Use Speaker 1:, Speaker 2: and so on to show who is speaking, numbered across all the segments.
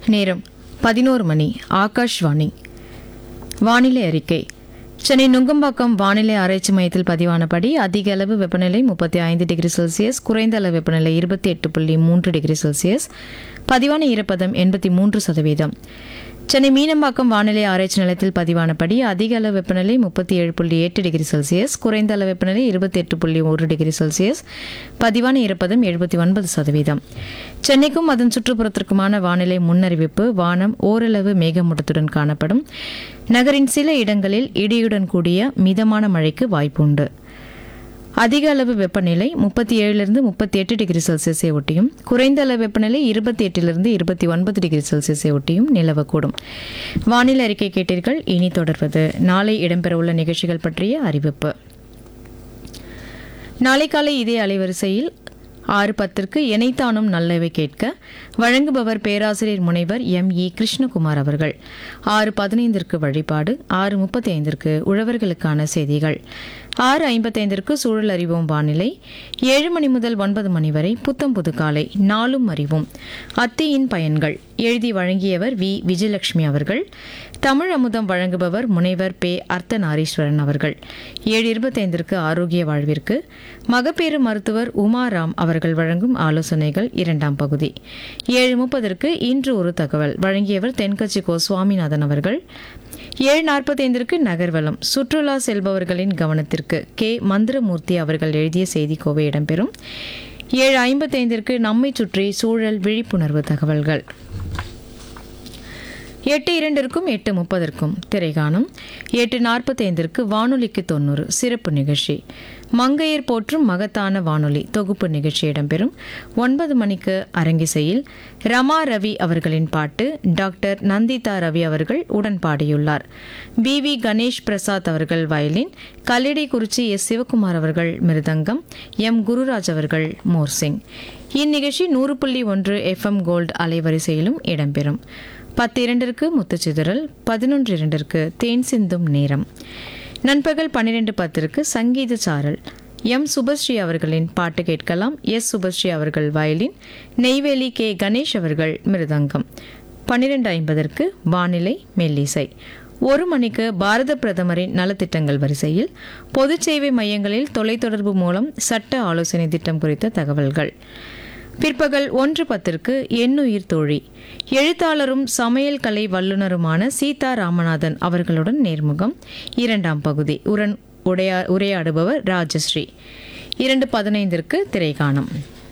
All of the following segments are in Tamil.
Speaker 1: நேரம் பதினோரு மணி ஆகாஷ்வாணி வானிலை அறிக்கை சென்னை நுங்கம்பாக்கம் வானிலை ஆராய்ச்சி மையத்தில் பதிவானபடி அதிக அளவு வெப்பநிலை முப்பத்தி ஐந்து டிகிரி செல்சியஸ் குறைந்த அளவு வெப்பநிலை இருபத்தி எட்டு புள்ளி மூன்று டிகிரி செல்சியஸ் பதிவான ஈரப்பதம் எண்பத்தி மூன்று சதவீதம் சென்னை மீனம்பாக்கம் வானிலை ஆராய்ச்சி நிலையத்தில் பதிவானபடி அதிக அளவு வெப்பநிலை முப்பத்தி ஏழு புள்ளி எட்டு டிகிரி செல்சியஸ் குறைந்த அளவு வெப்பநிலை இருபத்தி எட்டு புள்ளி ஒரு டிகிரி செல்சியஸ் பதிவான ஈரப்பதம் எழுபத்தி ஒன்பது சதவீதம் சென்னைக்கும் அதன் சுற்றுப்புறத்திற்குமான வானிலை முன்னறிவிப்பு வானம் ஓரளவு மேகமூட்டத்துடன் காணப்படும் நகரின் சில இடங்களில் இடியுடன் கூடிய மிதமான மழைக்கு வாய்ப்புண்டு அதிக அளவு வெப்பநிலை முப்பத்தி ஏழிலிருந்து முப்பத்தி எட்டு டிகிரி செல்சியஸை ஒட்டியும் குறைந்த அளவு வெப்பநிலை இருபத்தி எட்டிலிருந்து இருபத்தி ஒன்பது டிகிரி செல்சியஸை ஒட்டியும் நிலவக்கூடும் வானிலை அறிக்கை கேட்டீர்கள் இனி தொடர்வது நாளை இடம்பெறவுள்ள நிகழ்ச்சிகள் பற்றிய அறிவிப்பு நாளை காலை இதே அலைவரிசையில் ஆறு பத்திற்கு எனைத்தானும் நல்லவை கேட்க வழங்குபவர் பேராசிரியர் முனைவர் எம் இ கிருஷ்ணகுமார் அவர்கள் ஆறு பதினைந்திற்கு வழிபாடு ஆறு முப்பத்தி ஐந்திற்கு உழவர்களுக்கான செய்திகள் ஆறு ஐம்பத்தைந்திற்கு சூழல் அறிவோம் வானிலை ஏழு மணி முதல் ஒன்பது மணி வரை புத்தம் புது காலை நாளும் அறிவோம் அத்தியின் பயன்கள் எழுதி வழங்கியவர் வி விஜயலட்சுமி அவர்கள் தமிழ் அமுதம் வழங்குபவர் முனைவர் பே அர்த்தநாரீஸ்வரன் அவர்கள் ஏழு இருபத்தைந்திற்கு ஆரோக்கிய வாழ்விற்கு மகப்பேறு மருத்துவர் உமாராம் அவர்கள் வழங்கும் ஆலோசனைகள் இரண்டாம் பகுதி ஏழு முப்பதற்கு இன்று ஒரு தகவல் வழங்கியவர் தென்கட்சி கோ சுவாமிநாதன் அவர்கள் ஏழு நாற்பத்தைந்திற்கு நகர்வலம் சுற்றுலா செல்பவர்களின் கவனத்திற்கு கே மந்திரமூர்த்தி அவர்கள் எழுதிய செய்தி கோவை இடம்பெறும் ஏழு ஐம்பத்தைந்திற்கு நம்மை சுற்றி சூழல் விழிப்புணர்வு தகவல்கள் எட்டு இரண்டிற்கும் எட்டு முப்பதற்கும் திரைகாணும் எட்டு நாற்பத்தைந்திற்கு வானொலிக்கு தொண்ணூறு சிறப்பு நிகழ்ச்சி மங்கையர் போற்றும் மகத்தான வானொலி தொகுப்பு நிகழ்ச்சி இடம்பெறும் ஒன்பது மணிக்கு அரங்கிசையில் ரமா ரவி அவர்களின் பாட்டு டாக்டர் நந்திதா ரவி அவர்கள் உடன் பாடியுள்ளார் பி வி கணேஷ் பிரசாத் அவர்கள் வயலின் கல்லிடைக்குறிச்சி எஸ் சிவகுமார் அவர்கள் மிருதங்கம் எம் குருராஜ் அவர்கள் மோர்சிங் இந்நிகழ்ச்சி நூறு புள்ளி ஒன்று எஃப்எம் கோல்டு அலைவரிசையிலும் இடம்பெறும் பத்து இரண்டிற்கு முத்துச்சிதறல் பதினொன்று இரண்டிற்கு தேன் சிந்தும் நேரம் நண்பகல் பன்னிரெண்டு பத்திற்கு சங்கீத சாரல் எம் சுபஸ்ரீ அவர்களின் பாட்டு கேட்கலாம் எஸ் சுபஸ்ரீ அவர்கள் வயலின் நெய்வேலி கே கணேஷ் அவர்கள் மிருதங்கம் பன்னிரெண்டு ஐம்பதற்கு வானிலை மெல்லிசை ஒரு மணிக்கு பாரத பிரதமரின் நலத்திட்டங்கள் வரிசையில் பொது சேவை மையங்களில் தொலைத்தொடர்பு மூலம் சட்ட ஆலோசனை திட்டம் குறித்த தகவல்கள் பிற்பகல் ஒன்று பத்திற்கு எண்ணுயிர் தோழி எழுத்தாளரும் சமையல் கலை வல்லுநருமான சீதா ராமநாதன் அவர்களுடன் நேர்முகம் இரண்டாம் பகுதி உடன் உடையா உரையாடுபவர் ராஜஸ்ரீ இரண்டு பதினைந்திற்கு திரைகாணம்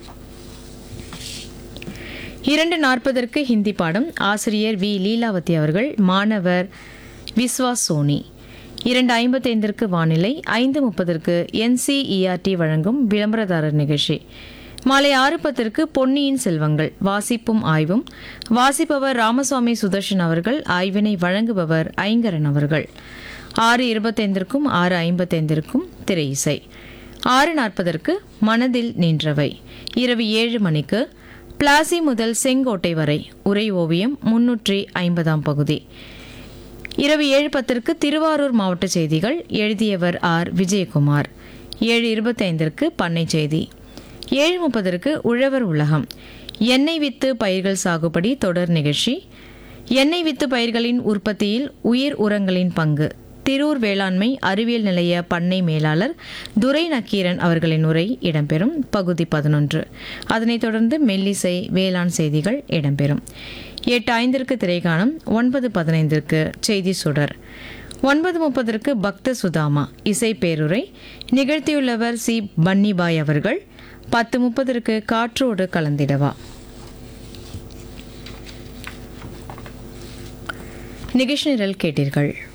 Speaker 1: இரண்டு நாற்பதற்கு ஹிந்தி பாடம் ஆசிரியர் வி லீலாவதி அவர்கள் மாணவர் விஸ்வாஸ் சோனி இரண்டு ஐம்பத்தைந்திற்கு வானிலை ஐந்து முப்பதற்கு என்சிஇஆர்டி வழங்கும் விளம்பரதாரர் நிகழ்ச்சி மாலை ஆறு பத்திற்கு பொன்னியின் செல்வங்கள் வாசிப்பும் ஆய்வும் வாசிப்பவர் ராமசுவாமி சுதர்ஷன் அவர்கள் ஆய்வினை வழங்குபவர் ஐங்கரன் அவர்கள் ஆறு இருபத்தைந்திற்கும் ஆறு ஐம்பத்தைந்திற்கும் திரை இசை ஆறு நாற்பதற்கு மனதில் நின்றவை இரவு ஏழு மணிக்கு பிளாசி முதல் செங்கோட்டை வரை உரை ஓவியம் முன்னூற்றி ஐம்பதாம் பகுதி இரவு ஏழு பத்திற்கு திருவாரூர் மாவட்ட செய்திகள் எழுதியவர் ஆர் விஜயகுமார் ஏழு இருபத்தைந்திற்கு பண்ணை செய்தி ஏழு முப்பதற்கு உழவர் உலகம் எண்ணெய் வித்து பயிர்கள் சாகுபடி தொடர் நிகழ்ச்சி எண்ணெய் வித்து பயிர்களின் உற்பத்தியில் உயிர் உரங்களின் பங்கு திரூர் வேளாண்மை அறிவியல் நிலைய பண்ணை மேலாளர் துரை நக்கீரன் அவர்களின் உரை இடம்பெறும் பகுதி பதினொன்று அதனைத் தொடர்ந்து மெல்லிசை வேளாண் செய்திகள் இடம்பெறும் எட்டு ஐந்திற்கு திரைகாணம் ஒன்பது பதினைந்திற்கு செய்தி சுடர் ஒன்பது முப்பதற்கு பக்த சுதாமா இசை பேருரை நிகழ்த்தியுள்ளவர் சி பன்னிபாய் அவர்கள் பத்து முப்பதற்கு காற்றோடு கலந்திடவா நிகழ்ச்சி நிரல் கேட்டீர்கள்